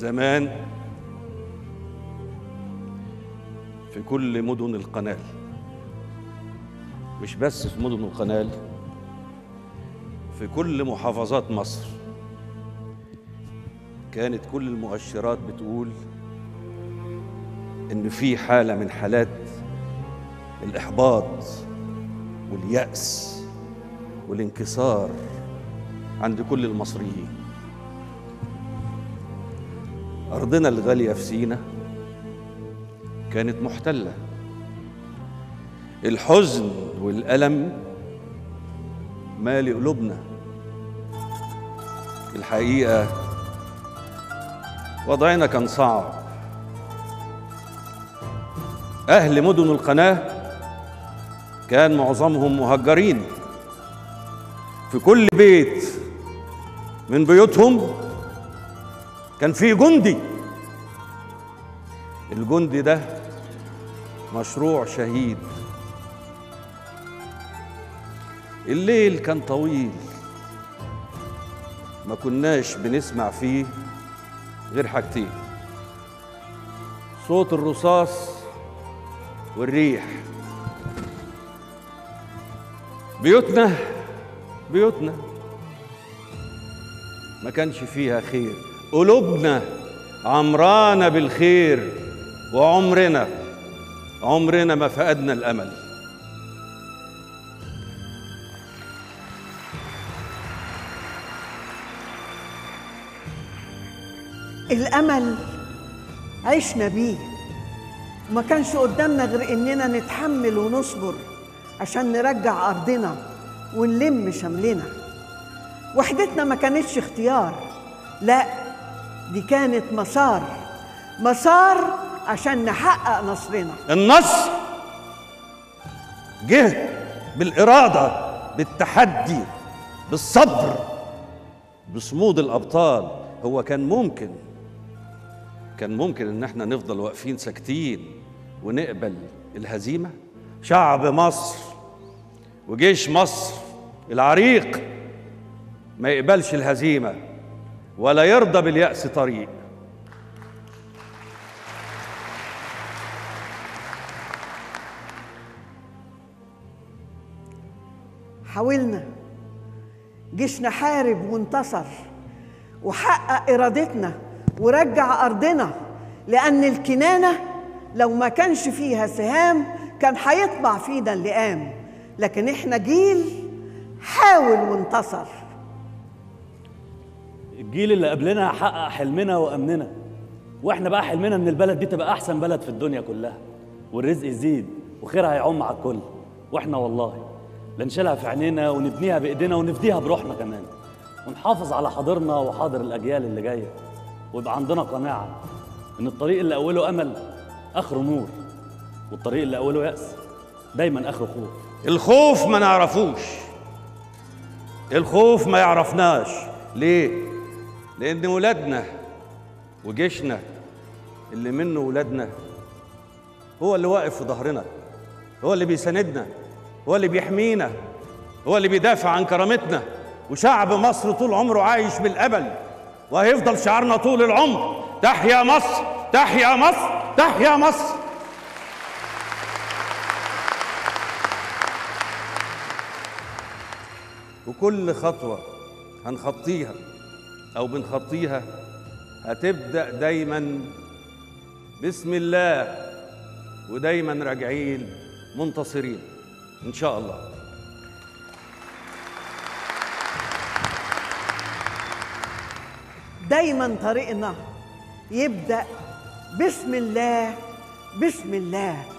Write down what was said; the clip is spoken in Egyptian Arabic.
زمان في كل مدن القنال مش بس في مدن القنال في كل محافظات مصر كانت كل المؤشرات بتقول ان في حاله من حالات الاحباط والياس والانكسار عند كل المصريين ارضنا الغاليه في سينا كانت محتله الحزن والالم مالي قلوبنا الحقيقه وضعنا كان صعب اهل مدن القناه كان معظمهم مهجرين في كل بيت من بيوتهم كان في جندي الجندي ده مشروع شهيد الليل كان طويل ما كناش بنسمع فيه غير حاجتين صوت الرصاص والريح بيوتنا بيوتنا ما كانش فيها خير قلوبنا عمرانة بالخير وعمرنا عمرنا ما فقدنا الأمل الأمل عشنا بيه وما كانش قدامنا غير إننا نتحمل ونصبر عشان نرجع أرضنا ونلم شملنا وحدتنا ما كانتش اختيار لا دي كانت مسار مسار عشان نحقق نصرنا النصر جه بالإرادة بالتحدي بالصبر بصمود الأبطال هو كان ممكن كان ممكن إن احنا نفضل واقفين ساكتين ونقبل الهزيمة شعب مصر وجيش مصر العريق ما يقبلش الهزيمة ولا يرضى باليأس طريق حاولنا جيشنا حارب وانتصر وحقق إرادتنا ورجع أرضنا لأن الكنانة لو ما كانش فيها سهام كان هيطبع فينا اللئام لكن احنا جيل حاول وانتصر الجيل اللي قبلنا حقق حلمنا وامننا واحنا بقى حلمنا ان البلد دي تبقى احسن بلد في الدنيا كلها والرزق يزيد وخيرها يعم على الكل واحنا والله لنشيلها في عينينا ونبنيها بايدينا ونفديها بروحنا كمان ونحافظ على حاضرنا وحاضر الاجيال اللي جايه ويبقى عندنا قناعه ان الطريق اللي اوله امل اخره نور والطريق اللي اوله ياس دايما اخره خوف الخوف ما نعرفوش الخوف ما يعرفناش ليه لان ولادنا وجيشنا اللي منه ولادنا هو اللي واقف في ظهرنا هو اللي بيساندنا هو اللي بيحمينا هو اللي بيدافع عن كرامتنا وشعب مصر طول عمره عايش بالامل وهيفضل شعارنا طول العمر تحيا مصر تحيا مصر تحيا مصر وكل خطوة هنخطيها أو بنخطيها هتبدأ دايما بسم الله ودايما راجعين منتصرين إن شاء الله دايما طريقنا يبدأ بسم الله بسم الله